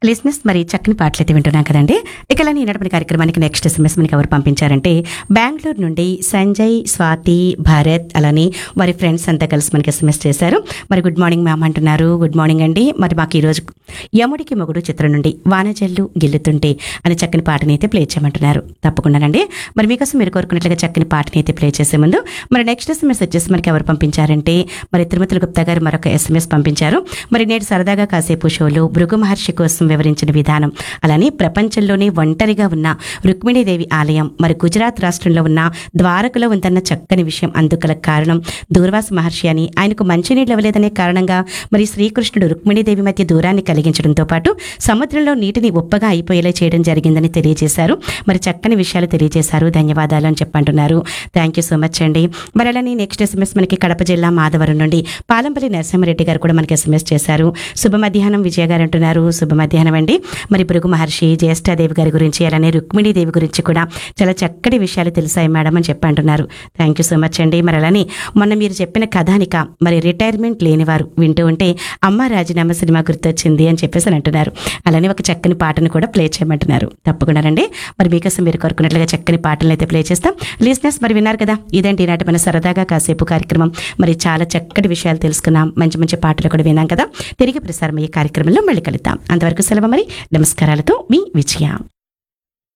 లిసినెస్ మరి చక్కని పాటలు అయితే వింటున్నాం కదండి ఇక ఇలా ఈనాటి కార్యక్రమానికి నెక్స్ట్ ఎస్ఎంఎస్ మనకి ఎవరు పంపించారంటే బెంగళూరు నుండి సంజయ్ స్వాతి భారత్ అలానే వారి ఫ్రెండ్స్ అంతా కలిసి మనకి ఎస్ఎంఎస్ చేశారు మరి గుడ్ మార్నింగ్ మ్యామ్ అంటున్నారు గుడ్ మార్నింగ్ అండి మరి మాకు ఈరోజు యముడికి మొగుడు చిత్రం నుండి వానజల్లు గిల్లుతుంటే అనే చక్కని పాటని అయితే ప్లే చేయమంటున్నారు తప్పకుండానండి మరి మీకోసం మీరు కోరుకున్నట్లుగా చక్కని పాటని అయితే ప్లే చేసే ముందు మరి నెక్స్ట్ ఎస్ఎంఎస్ వచ్చేసి మనకి ఎవరు పంపించారంటే మరి తిరుమతుల గుప్తా గారు మరొక ఎస్ఎంఎస్ పంపించారు మరి నేడు సరదాగా కాసేపు షోలో భృగు మహర్షి కోసం వివరించిన విధానం అలానే ప్రపంచంలోనే ఒంటరిగా ఉన్న రుక్మిణీదేవి ఆలయం మరి గుజరాత్ రాష్ట్రంలో ఉన్న ద్వారకలో ఉందన్న చక్కని విషయం అందుకల కారణం దూర్వాస మహర్షి అని ఆయనకు మంచినీళ్ళు ఇవ్వలేదనే కారణంగా మరి శ్రీకృష్ణుడు రుక్మిణీదేవి మధ్య దూరాన్ని కలిగించడంతో పాటు సముద్రంలో నీటిని ఉప్పగా అయిపోయేలా చేయడం జరిగిందని తెలియజేశారు మరి చక్కని విషయాలు తెలియజేశారు ధన్యవాదాలు అని చెప్పంటున్నారు థ్యాంక్ యూ సో మచ్ అండి మరి అలానే నెక్స్ట్ ఎస్ఎంఎస్ మనకి కడప జిల్లా మాధవరం నుండి పాలంపల్లి నరసింహారెడ్డి గారు కూడా మనకి ఎస్ఎంఎస్ చేశారు శుభ మధ్యాహ్నం విజయ గారు అంటున్నారు శుభ మధ్యాహ్నం అండి మరి భృగు మహర్షి జ్యేష్ఠాదేవి గారి గురించి అలానే రుక్మిణీదేవి గురించి కూడా చాలా చక్కటి విషయాలు తెలిసాయి మేడం అని చెప్పి అంటున్నారు థ్యాంక్ యూ సో మచ్ అండి మరి అలానే మొన్న మీరు చెప్పిన కథానిక మరి రిటైర్మెంట్ లేనివారు వింటూ ఉంటే అమ్మ రాజీనామా సినిమా గుర్తొచ్చింది అని చెప్పేసి అని అంటున్నారు అలానే ఒక చక్కని పాటను కూడా ప్లే చేయమంటున్నారు తప్పకుండానండి మరి మీకోసం మీరు కోరుకున్నట్లుగా చక్కని పాటలను అయితే ప్లే చేస్తాం లిజినెస్ మరి విన్నారు కదా ఇదేంటి ఈనాటి మన సరదాగా కాసేపు కార్యక్రమం మరి చాలా చక్కటి విషయాలు తెలుసుకున్నాం మంచి మంచి పాటలు కూడా విన్నాం కదా తిరిగి ప్రసారం అయ్యే కార్యక్రమంలో మళ్ళీ కలుద్దాం అంతవరకు సెలవు మరి నమస్కారాలతో మీ విజయ